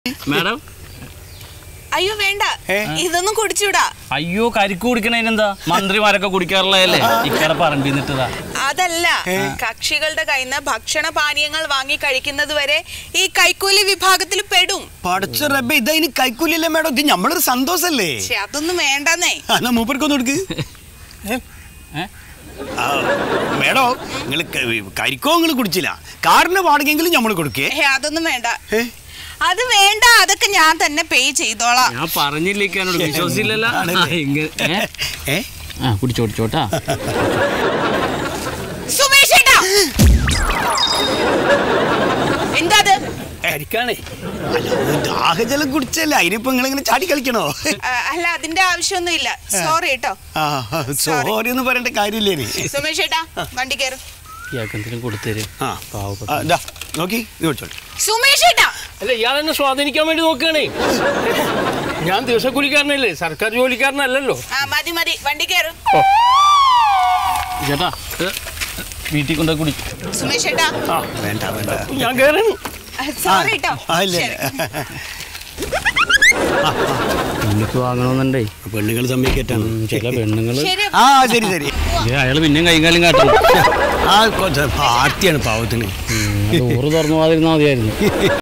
Madam അയ്യോ വേണ്ട ഏ? ഇതൊന്നും കുടിച്ചൂടാ അയ്യോ കരിക്ക് കുടിക്കണതിനെന്താ മന്ത്രിമാരൊക്കെ കുടിക്കാറുള്ളതല്ലേ ഇക്കടെ പറമ്പിന്നിട്ടതാ അതല്ല കക്ഷികളുടെ കയ്യിൽ നിന്ന് ഭക്ഷണ പാനീയങ്ങൾ വാങ്ങി കഴിക്കുന്നത് വരെ ഈ കൈക്കൂലി വിഭാഗത്തിൽ പെടും പടച്ച റബ്ബെ ഇതതിന് കൈക്കൂലിയല്ലേ മേഡം ഇത് നമ്മളൊരു സന്തോഷല്ലേ പക്ഷെ അതൊന്നും വേണ്ടെന്നേ ആ, എന്നാ മൂപ്പർക്കൊന്ന് കൊടുക്ക് ഏ? ആ, മേഡോ നിങ്ങൾ കരിക്കോ നിങ്ങൾ കുടിച്ചില്ല കാറിന് വാടകയെങ്കിലും നമ്മൾ കൊടുക്കേ ഏ അതൊന്നും വേണ്ട ഏ? അത് വേണ്ട അതൊക്കെ ഞാൻ തന്നെ പേ ചെയ്തോളാം ഞാൻ പറഞ്ഞില്ലേക്കാനോട് വിശ്വസിച്ചില്ലല്ലോ ആണല്ലേ? ഇങ്ങനെ ഏ? ഏ? ആ കുടിച്ചോ കുടിച്ചോട്ടാ സുമേഷ് ഏട്ടാ എന്താ അത് കരിക്കാണേ അല്ല ഒന്ന് ദാഹജലം കുടിച്ചല്ലേ അതിനിപ്പോ നിങ്ങൾ ഇങ്ങനെ ചാടി കളിക്കണോ ആ, അല്ല അതിന്റെ ആവശ്യമൊന്നും ഇല്ല സോറി കേട്ടോ ആ സോറി എന്ന് പറയേണ്ട കാര്യമില്ലേ നീ സുമേഷ് ഏട്ടാ വണ്ടി കയറും ഇയാൾക്ക് എന്തെങ്കിലും കൊടുത്തേര് ആ പാവപ്പെട്ട ആ, ദാ, നോക്കി ഇത് വെച്ചോളൂ സുമേഷ് ഏട്ടാ അല്ല ഇയാൾ എന്നെ സ്വാധീനിക്കാൻ വേണ്ടി നോക്കുകയാണേ ഞാൻ ദിവസക്കൂലിക്കാരനല്ലേ സർക്കാർ ജോലിക്കാരനല്ലല്ലോ ആ മതി മതി വണ്ടി കയറും ചേട്ടാ ഇത് വീട്ടിൽ കൊണ്ടുപോയി കുടി സുമേഷ് ഏട്ടാ ആ വേണ്ട വേണ്ട ഞാൻ കയറി സോറി കേട്ടോ ആ, ഇല്ല ശരി. എനിക്ക് വാങ്ങണമെന്നുണ്ടേ പെണ്ണുങ്ങൾ സമ്മതിക്കറ്റാണ് ഉം, ചില പെണ്ണുങ്ങള് ശരി ആ ശരി ശരി ഇത് അയാള് പിന്നെയും കൈകാലം കാട്ടുന്നു ആ കൊ- പാർട്ടിയാണ് പാവത്തിന് ഡോറ് തുറന്നു പോകാതിരുന്നാൽ മതിയായിരുന്നു